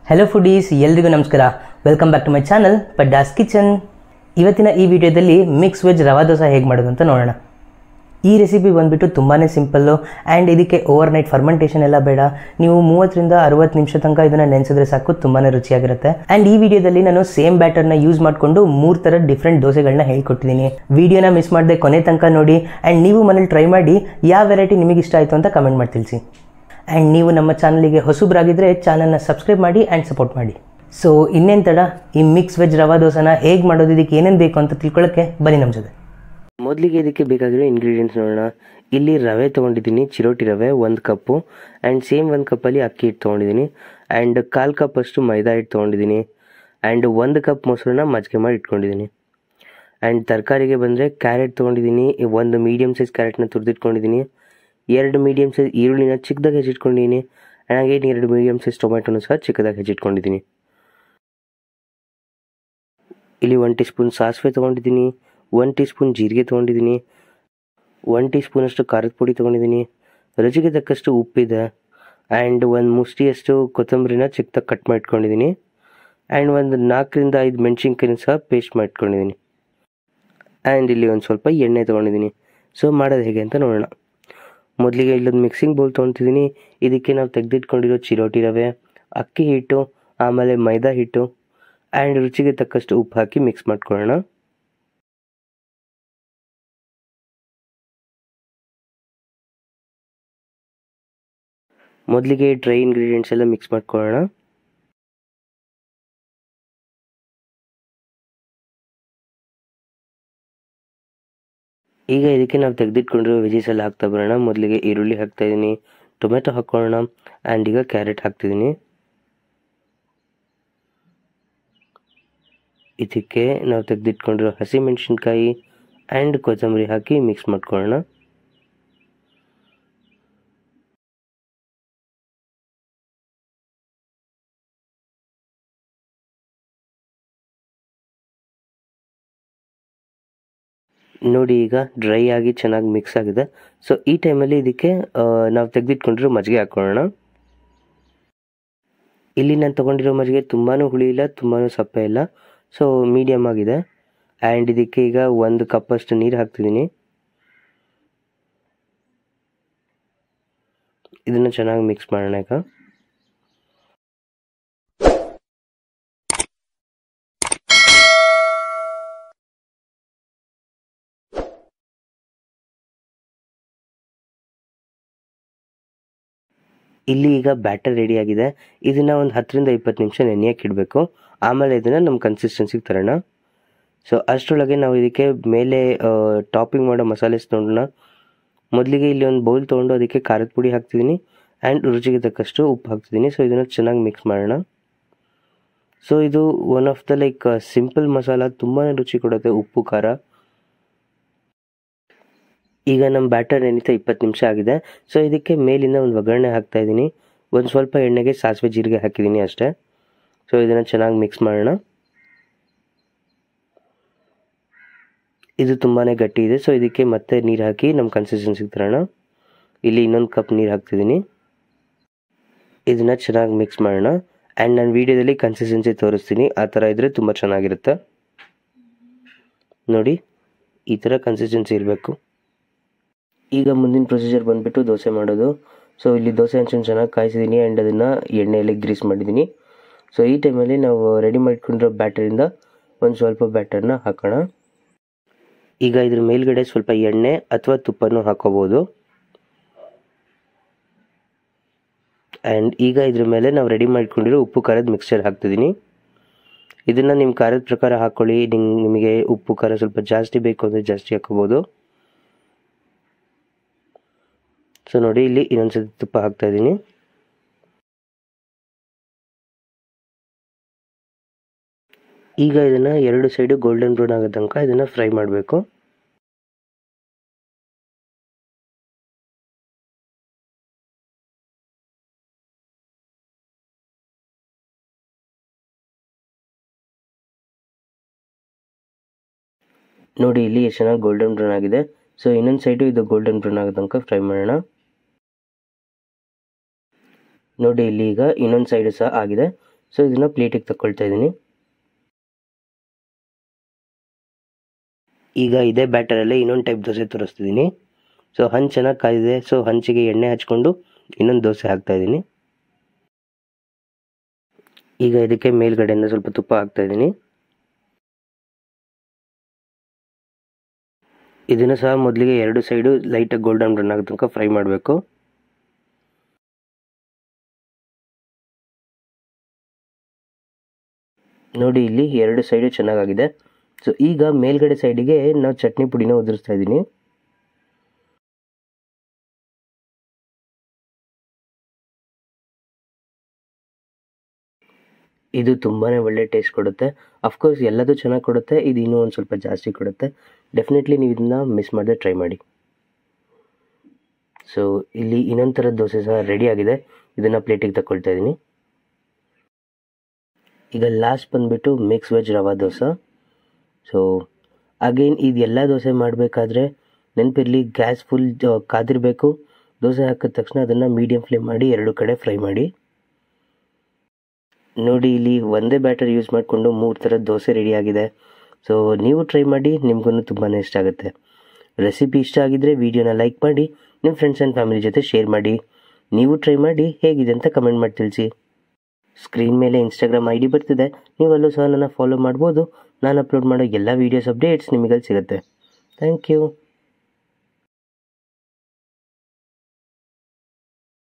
hello foodies ಎಲ್ರಿಗೂ ನಮಸ್ಕಾರ welcome back to my channel ಪಡ್ಡಾಸ್ ಕಿಚನ್ ಇವತ್ತಿನ ಈ ವಿಡಿಯೋದಲ್ಲಿ ಮಿಕ್ಸ್ ವೆಜ್ ರವಾ ದೋಸೆ ಹೇಗೆ ಮಾಡೋದು ಅಂತ ನೋಡೋಣ ಈ ರೆಸಿಪಿ ಬಂದುಬಿಟ್ಟು ತುಂಬಾ ಸಿಂಪಲ್ಲು ಆ್ಯಂಡ್ ಇದಕ್ಕೆ ಓವರ್ ನೈಟ್ ಫರ್ಮೆಂಟೇಷನ್ ಎಲ್ಲ ಬೇಡ ನೀವು ಮೂವತ್ತರಿಂದ ಅರವತ್ತು ನಿಮಿಷ ತನಕ ಇದನ್ನು ನೆನೆಸಿದ್ರೆ ಸಾಕು ತುಂಬಾ ರುಚಿಯಾಗಿರುತ್ತೆ ಆ್ಯಂಡ್ ಈ ವಿಡಿಯೋದಲ್ಲಿ ನಾನು ಸೇಮ್ ಬ್ಯಾಟರ್ನ ಯೂಸ್ ಮಾಡಿಕೊಂಡು ಮೂರು ಥರ ಡಿಫ್ರೆಂಟ್ ದೋಸೆಗಳನ್ನ ಹೇಳ್ಕೊಟ್ಟಿದ್ದೀನಿ ವಿಡಿಯೋನ ಮಿಸ್ ಮಾಡದೆ ಕೊನೆ ತನಕ ನೋಡಿ ಆ್ಯಂಡ್ ನೀವು ಮನೇಲಿ ಟ್ರೈ ಮಾಡಿ ಯಾವ ವೆರೈಟಿ ನಿಮಗೆ ಇಷ್ಟ ಆಯಿತು ಅಂತ ಕಮೆಂಟ್ ಮಾಡಿ ತಿಳಿಸಿ ಆ್ಯಂಡ್ ನೀವು ನಮ್ಮ ಚಾನಲಿಗೆ ಹೊಸಬ್ರಾಗಿದ್ದರೆ ಚಾನಲ್ನ ಸಬ್ಸ್ಕ್ರೈಬ್ ಮಾಡಿ ಆ್ಯಂಡ್ ಸಪೋರ್ಟ್ ಮಾಡಿ ಸೊ ಇನ್ನೇನು ತಡ ಈ ಮಿಕ್ಸ್ ವೆಜ್ ರವಾ ದೋಸೆನ ಹೇಗೆ ಮಾಡೋದು ಇದಕ್ಕೆ ಏನೇನು ಬೇಕು ಅಂತ ತಿಳ್ಕೊಳ್ಳೋಕ್ಕೆ ಬನ್ನಿ ನಮ್ಮ ಜೊತೆ ಮೊದಲಿಗೆ ಇದಕ್ಕೆ ಬೇಕಾಗಿರೋ ಇಂಗ್ರೀಡಿಯೆಂಟ್ಸ್ ನೋಡೋಣ ಇಲ್ಲಿ ರವೆ ತೊಗೊಂಡಿದ್ದೀನಿ ಚಿರೋಟಿ ರವೆ ಒಂದು ಕಪ್ಪು ಆ್ಯಂಡ್ ಸೇಮ್ ಒಂದು ಕಪ್ಪಲ್ಲಿ ಅಕ್ಕಿ ಹಿಟ್ಟು ತೊಗೊಂಡಿದ್ದೀನಿ ಆ್ಯಂಡ್ ಕಾಲು ಕಪ್ ಅಷ್ಟು ಮೈದಾ ಹಿಟ್ಟು ತೊಗೊಂಡಿದ್ದೀನಿ ಆ್ಯಂಡ್ ಒಂದು ಕಪ್ ಮೊಸರನ್ನ ಮಜ್ಜಿಗೆ ಮಾಡಿ ಇಟ್ಕೊಂಡಿದ್ದೀನಿ ಆ್ಯಂಡ್ ತರಕಾರಿಗೆ ಬಂದರೆ ಕ್ಯಾರೆಟ್ ತೊಗೊಂಡಿದ್ದೀನಿ ಒಂದು ಮೀಡಿಯಮ್ ಸೈಜ್ ಕ್ಯಾರೆಟ್ನ ತುರಿದಿಟ್ಕೊಂಡಿದ್ದೀನಿ ಎರಡು ಮೀಡಿಯಮ್ ಸೈಜ್ ಈರುಳ್ಳಿನ ಚಿಕ್ಕದಾಗಿ ಹೆಚ್ಚಿಟ್ಕೊಂಡಿದ್ದೀನಿ ಆ್ಯಂಡ್ ಹಾಗೆ ಎರಡು ಮೀಡಿಯಮ್ ಸೈಜ್ ಟೊಮೆಟೊನು ಸಹ ಚಿಕ್ಕದಾಗಿ ಹೆಚ್ಚಿಟ್ಕೊಂಡಿದ್ದೀನಿ ಇಲ್ಲಿ ಒನ್ ಟೀ ಸ್ಪೂನ್ ಸಾಸಿವೆ ತೊಗೊಂಡಿದ್ದೀನಿ ಒನ್ ಟೀ ಸ್ಪೂನ್ ಜೀರಿಗೆ ತೊಗೊಂಡಿದ್ದೀನಿ ಒನ್ ಟೀ ಸ್ಪೂನಷ್ಟು ಖಾರದ ಪುಡಿ ತೊಗೊಂಡಿದ್ದೀನಿ ರುಚಿಗೆ ತಕ್ಕಷ್ಟು ಉಪ್ಪಿದೆ ಆ್ಯಂಡ್ ಒಂದು ಮುಷ್ಟಿಯಷ್ಟು ಕೊತ್ತಂಬರಿನ ಚಿಕ್ಕದಾಗಿ ಕಟ್ ಮಾಡಿಟ್ಕೊಂಡಿದ್ದೀನಿ ಆ್ಯಂಡ್ ಒಂದು ನಾಲ್ಕರಿಂದ ಐದು ಮೆಣಸಿನ್ಕಾಯಿನ ಸಹ ಪೇಸ್ಟ್ ಮಾಡಿಟ್ಕೊಂಡಿದ್ದೀನಿ ಆ್ಯಂಡ್ ಇಲ್ಲಿ ಒಂದು ಸ್ವಲ್ಪ ಎಣ್ಣೆ ತೊಗೊಂಡಿದ್ದೀನಿ ಸೊ ಮಾಡೋದು ಹೇಗೆ ಅಂತ ನೋಡೋಣ ಮೊದಲಿಗೆ ಇಲ್ಲೊಂದು ಮಿಕ್ಸಿಂಗ್ ಬೌಲ್ ತೊಗೊತಿದ್ದೀನಿ ಇದಕ್ಕೆ ನಾವು ತೆಗೆದಿಟ್ಕೊಂಡಿರೋ ಚಿರೋಟಿ ರವೆ ಅಕ್ಕಿ ಹಿಟ್ಟು ಆಮೇಲೆ ಮೈದಾ ಹಿಟ್ಟು ಆ್ಯಂಡ್ ರುಚಿಗೆ ತಕ್ಕಷ್ಟು ಉಪ್ಪು ಹಾಕಿ ಮಿಕ್ಸ್ ಮಾಡ್ಕೊಳ್ಳೋಣ ಮೊದಲಿಗೆ ಡ್ರೈ ಇಂಗ್ರೀಡಿಯೆಂಟ್ಸ್ ಎಲ್ಲ ಮಿಕ್ಸ್ ಮಾಡ್ಕೊಳ್ಳೋಣ ಈಗ ಇದಕ್ಕೆ ನಾವು ತೆಗೆದಿಟ್ಕೊಂಡಿರೋ ವೆಜೀಸ್ ಎಲ್ಲ ಹಾಕ್ತಾ ಬರೋಣ ಮೊದಲಿಗೆ ಈರುಳ್ಳಿ ಹಾಕ್ತಾ ಇದ್ದೀನಿ ಟೊಮೆಟೊ ಹಾಕ್ಕೊಳ್ಳೋಣ ಆ್ಯಂಡ್ ಈಗ ಕ್ಯಾರೆಟ್ ಹಾಕ್ತಿದ್ದೀನಿ ಇದಕ್ಕೆ ನಾವು ತೆಗೆದಿಟ್ಕೊಂಡಿರೋ ಹಸಿಮೆಣಸಿನ್ಕಾಯಿ ಆ್ಯಂಡ್ ಕೊತ್ತಂಬರಿ ಹಾಕಿ ಮಿಕ್ಸ್ ಮಾಡ್ಕೊಳ್ಳೋಣ ನೋಡಿ ಈಗ ಡ್ರೈ ಆಗಿ ಚೆನ್ನಾಗಿ ಮಿಕ್ಸ್ ಆಗಿದೆ ಸೊ ಈ ಟೈಮಲ್ಲಿ ಇದಕ್ಕೆ ನಾವು ತೆಗೆದಿಟ್ಕೊಂಡಿರೋ ಮಜ್ಜಿಗೆ ಹಾಕ್ಕೊಳ್ಳೋಣ ಇಲ್ಲಿ ನಾನು ತೊಗೊಂಡಿರೋ ಮಜ್ಜಿಗೆ ತುಂಬಾ ಹುಳಿ ಇಲ್ಲ ತುಂಬಾ ಸಪ್ಪೆ ಇಲ್ಲ ಸೊ ಮೀಡಿಯಮ್ ಆಗಿದೆ ಆ್ಯಂಡ್ ಇದಕ್ಕೆ ಈಗ ಒಂದು ಕಪ್ಪಷ್ಟು ನೀರು ಹಾಕ್ತಿದ್ದೀನಿ ಇದನ್ನು ಚೆನ್ನಾಗಿ ಮಿಕ್ಸ್ ಮಾಡೋಣ ಈಗ ಇಲ್ಲಿ ಈಗ ಬ್ಯಾಟರ್ ರೆಡಿ ಆಗಿದೆ ಇದನ್ನು ಒಂದು ಹತ್ತರಿಂದ ಇಪ್ಪತ್ತು ನಿಮಿಷ ನೆನೆಯಕ್ಕೆ ಇಡಬೇಕು ಆಮೇಲೆ ಇದನ್ನು ನಮ್ಮ ಕನ್ಸಿಸ್ಟೆನ್ಸಿಗೆ ತರೋಣ ಸೊ ಅಷ್ಟರೊಳಗೆ ನಾವು ಇದಕ್ಕೆ ಮೇಲೆ ಟಾಪಿಂಗ್ ಮಾಡೋ ಮಸಾಲೆಸ್ ತೊಗೊಂಡೋಣ ಮೊದಲಿಗೆ ಇಲ್ಲಿ ಒಂದು ಬೌಲ್ ತೊಗೊಂಡು ಅದಕ್ಕೆ ಖಾರದ ಪುಡಿ ಹಾಕ್ತಿದ್ದೀನಿ ಆ್ಯಂಡ್ ರುಚಿಗೆ ತಕ್ಕಷ್ಟು ಉಪ್ಪು ಹಾಕ್ತಿದ್ದೀನಿ ಸೊ ಇದನ್ನು ಚೆನ್ನಾಗಿ ಮಿಕ್ಸ್ ಮಾಡೋಣ ಸೊ ಇದು one of the like simple masala ತುಂಬಾ ರುಚಿ ಕೊಡುತ್ತೆ ಉಪ್ಪು ಖಾರ ಈಗ ನಮ್ಮ ಬ್ಯಾಟರ್ ನೆನೀತಾ ಇಪ್ಪತ್ತು ನಿಮಿಷ ಆಗಿದೆ ಸೊ ಇದಕ್ಕೆ ಮೇಲಿಂದ ಒಂದು ಒಗ್ಗರಣೆ ಹಾಕ್ತಾ ಇದ್ದೀನಿ ಒಂದು ಸ್ವಲ್ಪ ಎಣ್ಣೆಗೆ ಸಾಸಿವೆ ಜೀರಿಗೆ ಹಾಕಿದ್ದೀನಿ ಅಷ್ಟೇ ಸೊ ಇದನ್ನು ಚೆನ್ನಾಗಿ ಮಿಕ್ಸ್ ಮಾಡೋಣ ಇದು ತುಂಬಾ ಗಟ್ಟಿ ಇದೆ ಸೊ ಇದಕ್ಕೆ ಮತ್ತೆ ನೀರು ಹಾಕಿ ನಮ್ಮ ಕನ್ಸಿಸ್ಟೆನ್ಸಿಗೆ ತರೋಣ ಇಲ್ಲಿ ಇನ್ನೊಂದು ಕಪ್ ನೀರು ಹಾಕ್ತಿದ್ದೀನಿ ಇದನ್ನು ಚೆನ್ನಾಗಿ ಮಿಕ್ಸ್ ಮಾಡೋಣ ಆ್ಯಂಡ್ ನಾನು ವೀಡಿಯೋದಲ್ಲಿ ಕನ್ಸಿಸ್ಟೆನ್ಸಿ ತೋರಿಸ್ತೀನಿ ಆ ಥರ ಇದ್ದರೆ ತುಂಬ ಚೆನ್ನಾಗಿರುತ್ತೆ ನೋಡಿ ಈ ಥರ ಕನ್ಸಿಸ್ಟೆನ್ಸಿ ಇರಬೇಕು ಈಗ ಮುಂದಿನ ಪ್ರೊಸೀಜರ್ ಬಂದುಬಿಟ್ಟು ದೋಸೆ ಮಾಡೋದು ಸೊ ಇಲ್ಲಿ ದೋಸೆ ಹಂಚನ್ನು ಚೆನ್ನಾಗಿ ಕಾಯಿಸಿದ್ದೀನಿ ಆ್ಯಂಡ್ ಅದನ್ನು ಎಣ್ಣೆಯಲ್ಲಿ ಗ್ರೀಸ್ ಮಾಡಿದ್ದೀನಿ ಸೊ ಈ ಟೈಮಲ್ಲಿ ನಾವು ರೆಡಿ ಮಾಡ್ಕೊಂಡಿರೋ ಬ್ಯಾಟರಿಂದ ಒಂದು ಸ್ವಲ್ಪ ಬ್ಯಾಟರ್ನ ಹಾಕೋಣ ಈಗ ಇದ್ರ ಮೇಲ್ಗಡೆ ಸ್ವಲ್ಪ ಎಣ್ಣೆ ಅಥವಾ ತುಪ್ಪನೂ ಹಾಕೋಬೋದು ಆ್ಯಂಡ್ ಈಗ ಇದ್ರ ಮೇಲೆ ನಾವು ರೆಡಿ ಮಾಡ್ಕೊಂಡಿರೋ ಉಪ್ಪು ಖಾರದ ಮಿಕ್ಸ್ಚರ್ ಹಾಕ್ತಿದ್ದೀನಿ ಇದನ್ನು ನಿಮ್ಮ ಖಾರದ ಪ್ರಕಾರ ಹಾಕ್ಕೊಳ್ಳಿ ನಿಮ್ಗೆ ನಿಮಗೆ ಉಪ್ಪು ಖಾರ ಸ್ವಲ್ಪ ಜಾಸ್ತಿ ಬೇಕು ಅಂದರೆ ಜಾಸ್ತಿ ಹಾಕೋಬೋದು ಸೊ ನೋಡಿ ಇಲ್ಲಿ ಇನ್ನೊಂದ್ಸತಿ ತುಪ್ಪ ಹಾಕ್ತಾ ಇದ್ದೀನಿ ಈಗ ಇದನ್ನು ಎರಡು ಸೈಡು ಗೋಲ್ಡನ್ ಬ್ರೌನ್ ಆಗೋ ತನಕ ಇದನ್ನು ಫ್ರೈ ಮಾಡಬೇಕು ನೋಡಿ ಇಲ್ಲಿ ಎಷ್ಟು ಚೆನ್ನಾಗಿ ಗೋಲ್ಡನ್ ಬ್ರೌನ್ ಆಗಿದೆ ಸೊ ಇನ್ನೊಂದು ಸೈಡು ಇದು ಗೋಲ್ಡನ್ ಬ್ರೌನ್ ಆಗೋ ತನಕ ಫ್ರೈ ಮಾಡೋಣ ನೋಡಿ ಇಲ್ಲಿ ಈಗ ಇನ್ನೊಂದು ಸೈಡು ಸಹ ಆಗಿದೆ ಸೊ ಇದನ್ನು ಪ್ಲೇಟಿಗೆ ತಗೊಳ್ತಾ ಇದ್ದೀನಿ ಈಗ ಇದೇ ಬ್ಯಾಟರಲ್ಲೇ ಇನ್ನೊಂದು ಟೈಪ್ ದೋಸೆ ತೋರಿಸ್ತಿದ್ದೀನಿ ಸೊ ಹಂಚು ಚೆನ್ನಾಗಿ ಕಾದಿದೆ ಸೊ ಹಂಚಿಗೆ ಎಣ್ಣೆ ಹಚ್ಕೊಂಡು ಇನ್ನೊಂದು ದೋಸೆ ಹಾಕ್ತಾ ಇದ್ದೀನಿ ಈಗ ಇದಕ್ಕೆ ಮೇಲ್ಗಡೆಯಿಂದ ಸ್ವಲ್ಪ ತುಪ್ಪ ಹಾಕ್ತಾ ಇದ್ದೀನಿ ಇದನ್ನು ಸಹ ಮೊದಲಿಗೆ ಎರಡು ಸೈಡು ಲೈಟಾಗಿ ಗೋಲ್ಡನ್ ಬ್ರೌನ್ ಆಗೋ ತನಕ ಫ್ರೈ ಮಾಡಬೇಕು ನೋಡಿ ಇಲ್ಲಿ ಎರಡು ಸೈಡು ಚೆನ್ನಾಗಾಗಿದೆ ಸೊ ಈಗ ಮೇಲ್ಗಡೆ ಸೈಡಿಗೆ ನಾವು ಚಟ್ನಿ ಪುಡಿನ ಉದುರಿಸ್ತಾ ಇದ್ದೀನಿ ಇದು ತುಂಬಾ ಒಳ್ಳೆ ಟೇಸ್ಟ್ ಕೊಡುತ್ತೆ ಅಫ್ಕೋರ್ಸ್ ಎಲ್ಲದೂ ಚೆನ್ನಾಗಿ ಕೊಡುತ್ತೆ ಇದು ಇನ್ನೂ ಒಂದು ಸ್ವಲ್ಪ ಜಾಸ್ತಿ ಕೊಡುತ್ತೆ ಡೆಫಿನೆಟ್ಲಿ ನೀವು ಇದನ್ನ ಮಿಸ್ ಮಾಡದೆ ಟ್ರೈ ಮಾಡಿ ಸೊ ಇಲ್ಲಿ ಇನ್ನೊಂದು ಥರದ ದೋಸೆ ಸಹ ರೆಡಿ ಆಗಿದೆ ಇದನ್ನು ಪ್ಲೇಟಿಗೆ ತಗೊಳ್ತಾ ಇದ್ದೀನಿ ಈಗ ಲಾಸ್ಟ್ ಬಂದುಬಿಟ್ಟು mix veg rava dosa so again ಇದೆಲ್ಲ ದೋಸೆ ಮಾಡಬೇಕಾದ್ರೆ ನೆನಪಿರಲಿ ಗ್ಯಾಸ್ ಫುಲ್ ಕಾದಿರಬೇಕು ದೋಸೆ ಹಾಕಿದ ತಕ್ಷಣ ಅದನ್ನು ಮೀಡಿಯಮ್ ಫ್ಲೇಮ್ ಮಾಡಿ ಎರಡು ಕಡೆ ಫ್ರೈ ಮಾಡಿ ನೋಡಿ ಇಲ್ಲಿ ಒಂದೇ ಬ್ಯಾಟರ್ ಯೂಸ್ ಮಾಡಿಕೊಂಡು ಮೂರು ಥರದ ದೋಸೆ ರೆಡಿ ಆಗಿದೆ ಸೊ ನೀವು ಟ್ರೈ ಮಾಡಿ ನಿಮಗೂ ತುಂಬಾ ಇಷ್ಟ ಆಗುತ್ತೆ ರೆಸಿಪಿ ಇಷ್ಟ ಆಗಿದ್ದರೆ ವಿಡಿಯೋನ ಲೈಕ್ ಮಾಡಿ ನಿಮ್ಮ ಫ್ರೆಂಡ್ಸ್ ಆ್ಯಂಡ್ ಫ್ಯಾಮಿಲಿ ಜೊತೆ ಶೇರ್ ಮಾಡಿ ನೀವು ಟ್ರೈ ಮಾಡಿ ಹೇಗಿದೆ ಅಂತ ಕಮೆಂಟ್ ಮಾಡಿ ತಿಳಿಸಿ ಸ್ಕ್ರೀನ್ ಮೇಲೆ ಇನ್ಸ್ಟಾಗ್ರಾಮ್ ಐ ಡಿ ಬರ್ತಿದೆ ನೀವಲ್ಲೂ ಸಹ ನನ್ನ ಫಾಲೋ ಮಾಡ್ಬೋದು ನಾನು ಅಪ್ಲೋಡ್ ಮಾಡೋ ಎಲ್ಲ ವೀಡಿಯೋಸ್ ಅಪ್ಡೇಟ್ಸ್ ನಿಮಗಲ್ಲಿ ಸಿಗುತ್ತೆ ಥ್ಯಾಂಕ್ ಯು